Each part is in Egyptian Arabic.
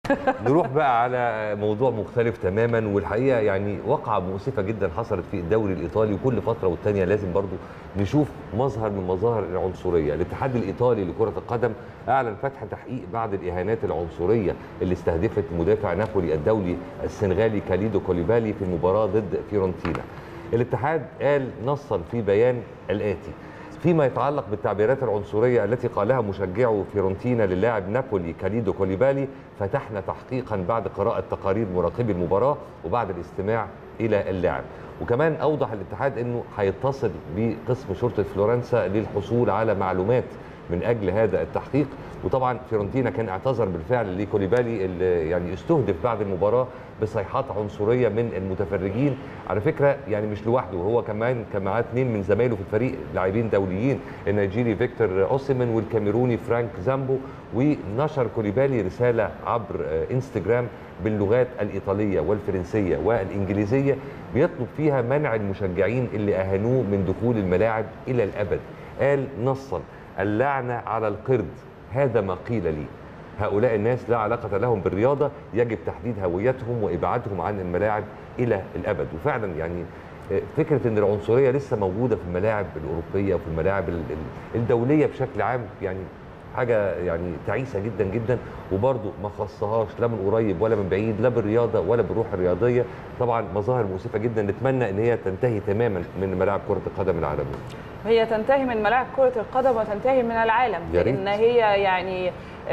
نروح بقى على موضوع مختلف تماما والحقيقه يعني وقعه مؤسفه جدا حصلت في الدوري الايطالي وكل فتره والتانيه لازم برضو نشوف مظهر من مظاهر العنصريه الاتحاد الايطالي لكره القدم اعلن فتح تحقيق بعد الاهانات العنصريه اللي استهدفت مدافع نابولي الدولي السنغالي كاليدو كوليبالي في المباراه ضد فيورنتينا الاتحاد قال نصا في بيان الاتي فيما يتعلق بالتعبيرات العنصريه التي قالها مشجعو فيورنتينا للاعب نابولي كاليدو كوليبالي فتحنا تحقيقا بعد قراءه تقارير مراقبي المباراه وبعد الاستماع الى اللاعب وكمان اوضح الاتحاد انه هيتصل بقسم شرطه فلورنسا للحصول على معلومات من اجل هذا التحقيق وطبعا فيورنتينا كان اعتذر بالفعل لكوليبالي اللي يعني استهدف بعد المباراه بصيحات عنصريه من المتفرجين على فكره يعني مش لوحده هو كمان كان معاه اثنين من زمايله في الفريق لاعبين دوليين النيجيري فيكتور اوسيمن والكاميروني فرانك زامبو ونشر كوليبالي رساله عبر انستجرام باللغات الايطاليه والفرنسيه والانجليزيه بيطلب فيها منع المشجعين اللي اهانوه من دخول الملاعب الى الابد قال نصا اللعنه على القرد هذا ما قيل لي هؤلاء الناس لا علاقة لهم بالرياضة يجب تحديد هويتهم وإبعادهم عن الملاعب إلى الأبد وفعلا يعني فكرة أن العنصرية لسه موجودة في الملاعب الأوروبية وفي الملاعب الدولية بشكل عام يعني حاجة يعني تعيسة جدا جدا وبرضه ما خصهاش لا من قريب ولا من بعيد لا بالرياضة ولا بالروح الرياضية طبعا مظاهر مؤسفة جدا نتمنى ان هي تنتهي تماما من ملاعب كرة القدم العالمية هي تنتهي من ملاعب كرة القدم وتنتهي من العالم لأن هي يعني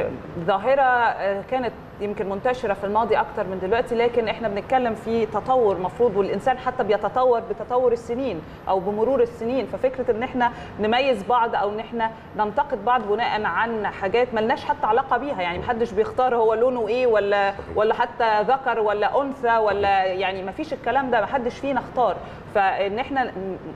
ظاهرة كانت يمكن منتشرة في الماضي أكتر من دلوقتي لكن احنا بنتكلم في تطور مفروض والإنسان حتى بيتطور بتطور السنين أو بمرور السنين ففكرة إن احنا نميز بعض أو إن احنا ننتقد بعض بناء عن حاجات ملناش حتى علاقة بيها يعني محدش بيختار هو لونه إيه ولا ولا حتى ذكر ولا أنثى ولا يعني ما فيش الكلام ده محدش فينا اختار فإن احنا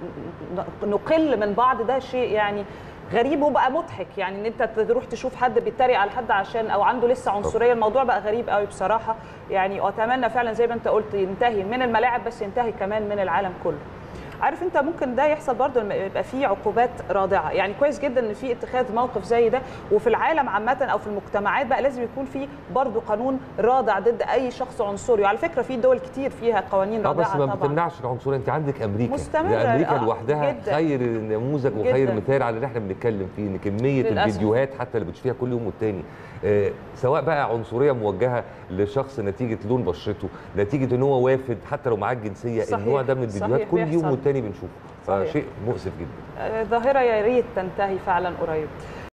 نقل من بعض ده شيء يعني غريب وبقى مضحك يعني ان انت تروح تشوف حد بيتريق على حد عشان او عنده لسه عنصريه الموضوع بقى غريب قوي بصراحه يعني واتمنى فعلا زي ما انت قلت ينتهي من الملاعب بس ينتهي كمان من العالم كله عارف انت ممكن ده يحصل برضه لما يبقى فيه عقوبات رادعه يعني كويس جدا ان في اتخاذ موقف زي ده وفي العالم عامه او في المجتمعات بقى لازم يكون في برضه قانون رادع ضد اي شخص عنصري وعلى فكره في دول كتير فيها قوانين رادعه بس ما بتمنعش العنصريه انت عندك امريكا مستمرة امريكا آه لوحدها جداً. خير نموذج وخير جداً. مثال على اللي احنا بنتكلم فيه ان كميه للأسف. الفيديوهات حتى اللي بتشوفيها كل يوم والتاني آه سواء بقى عنصريه موجهه لشخص نتيجه لون بشرته نتيجه ان هو وافد حتى لو معاه الجنسيه صحيح. النوع ده من الفيديوهات صحيح، كل يوم بيحصل. والتاني بنشوفه صحيح. فشيء مؤسف جدا ظاهره يا ريت تنتهي فعلا قريب